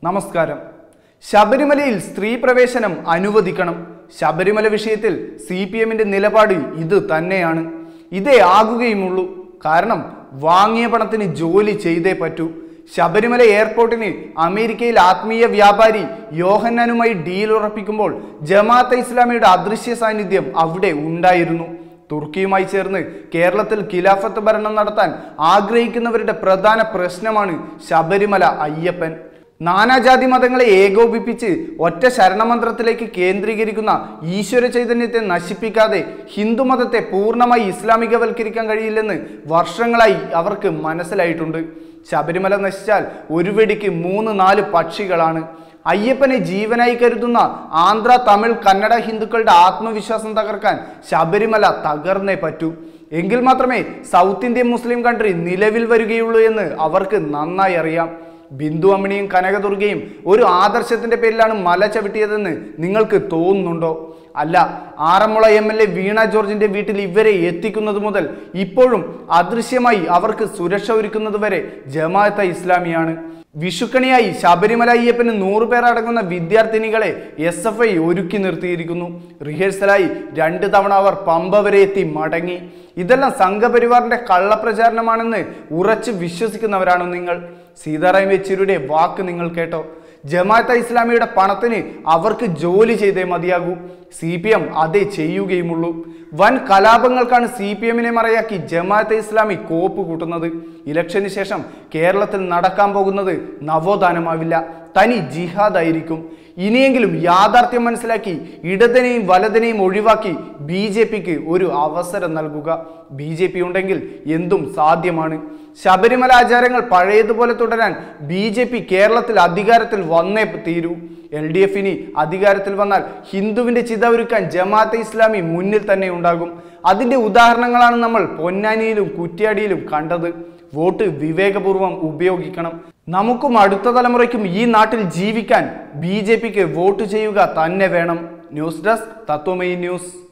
നമസ്കാരം ശബരിമലയിൽ സ്ത്രീ പ്രവേശനം അനുവദിക്കണം ശബരിമല വിഷയത്തിൽ സി പി എമ്മിന്റെ നിലപാട് ഇത് തന്നെയാണ് ഇതേ ആകുകയുമുള്ളൂ കാരണം വാങ്ങിയ പണത്തിന് ജോലി ചെയ്തേ പറ്റൂ ശബരിമല എയർപോർട്ടിന് അമേരിക്കയിൽ ആത്മീയ വ്യാപാരി യോഹന്നാനുമായി ഡീൽ ഉറപ്പിക്കുമ്പോൾ ജമാഅത്തെ ഇസ്ലാമിയുടെ അദൃശ്യ സാന്നിധ്യം അവിടെ ഉണ്ടായിരുന്നു തുർക്കിയുമായി ചേർന്ന് കേരളത്തിൽ ഖിലാഫത്ത് ഭരണം നടത്താൻ ആഗ്രഹിക്കുന്നവരുടെ പ്രധാന പ്രശ്നമാണ് ശബരിമല അയ്യപ്പൻ നാനാജാതി മതങ്ങളെ ഏകോപിപ്പിച്ച് ഒറ്റ ശരണമന്ത്രത്തിലേക്ക് കേന്ദ്രീകരിക്കുന്ന ഈശ്വര ചൈതന്യത്തെ നശിപ്പിക്കാതെ ഹിന്ദുമതത്തെ പൂർണ്ണമായി ഇസ്ലാമികവൽക്കരിക്കാൻ കഴിയില്ലെന്ന് വർഷങ്ങളായി അവർക്ക് മനസ്സിലായിട്ടുണ്ട് ശബരിമല നശിച്ചാൽ ഒരു വെടിക്ക് മൂന്ന് നാല് പക്ഷികളാണ് അയ്യപ്പനെ ജീവനായി കരുതുന്ന ആന്ധ്ര തമിഴ് കന്നഡ ഹിന്ദുക്കളുടെ ആത്മവിശ്വാസം തകർക്കാൻ ശബരിമല തകർന്നേ പറ്റൂ എങ്കിൽ മാത്രമേ സൗത്ത് ഇന്ത്യൻ മുസ്ലിം കൺട്രി നിലവിൽ വരികയുള്ളൂ എന്ന് അവർക്ക് നന്നായി അറിയാം ബിന്ദു അമ്മിണിയും കനകദുർഗയും ഒരു ആദർശത്തിന്റെ പേരിലാണ് മല ചവിട്ടിയതെന്ന് നിങ്ങൾക്ക് തോന്നുന്നുണ്ടോ അല്ല Aranmula M L A Veena ജോർജിന്റെ വീട്ടിൽ ഇവരെ എത്തിക്കുന്നത് മുതൽ ഇപ്പോഴും അദൃശ്യമായി അവർക്ക് സുരക്ഷ ഒരുക്കുന്നത് വരെ ജമാഅത്തെ ഇസ്ലാമിയാണ് വിഷുക്കണിയായി ശബരിമല അയ്യപ്പന് നൂറ് പേർ അടങ്ങുന്ന വിദ്യാർത്ഥിനികളെ എസ് എഫ് ഐ ഒരുക്കി നിർത്തിയിരിക്കുന്നു റിഹേഴ്സലായി രണ്ട് തവണ അവർ പമ്പ വരെ എത്തി മടങ്ങി ഇതെല്ലാം സംഘപരിവാറിന്റെ കള്ളപ്രചാരണമാണെന്ന് ഉറച്ച് വിശ്വസിക്കുന്നവരാണോ നിങ്ങൾ സീതാറാം യെച്ചൂരിയുടെ വാക്ക് നിങ്ങൾ കേട്ടോ ജമാഅത്തെ ഇസ്ലാമിയുടെ പണത്തിന് അവർക്ക് ജോലി ചെയ്തേ മതിയാകൂ സി പി എം അതേ ചെയ്യുകയുമുള്ളൂ വൻ കലാപങ്ങൾക്കാണ് സി പി എമ്മിനെ മറയാക്കി ജമാഅത്തെ ഇസ്ലാമി കോപ്പ് കൂട്ടുന്നത് ഇലക്ഷന് ശേഷം കേരളത്തിൽ നടക്കാൻ പോകുന്നത് നവോത്ഥാനമാവില്ല തനി ജിഹാദായിരിക്കും ഇനിയെങ്കിലും യാഥാർത്ഥ്യം മനസ്സിലാക്കി ഇടതിനെയും വലതിനെയും ഒഴിവാക്കി ബി ജെ പിക്ക് ഒരു അവസരം നൽകുക ബി ജെ പി ഉണ്ടെങ്കിൽ എന്തും സാധ്യമാണ് ശബരിമല ആചാരങ്ങൾ പഴയതുപോലെ തുടരാൻ ബി ജെ പി കേരളത്തിൽ അധികാരത്തിൽ വന്നേ തീരൂ എൽ ഡി എഫിന് അധികാരത്തിൽ വന്നാൽ ഹിന്ദുവിന്റെ ചിത ഒരുക്കാൻ ജമാഅത്തെ ഇസ്ലാമി മുന്നിൽ തന്നെ ഉണ്ടാകും അതിന്റെ ഉദാഹരണങ്ങളാണ് നമ്മൾ പൊന്നാനിയിലും കുറ്റ്യാടിയിലും കണ്ടത് വോട്ട് വിവേകപൂർവം ഉപയോഗിക്കണം നമുക്കും അടുത്ത തലമുറയ്ക്കും ഈ നാട്ടിൽ ജീവിക്കാൻ ബി വോട്ട് ചെയ്യുക തന്നെ വേണം ന്യൂസ് ഡെസ്ക് തത്വമയി ന്യൂസ്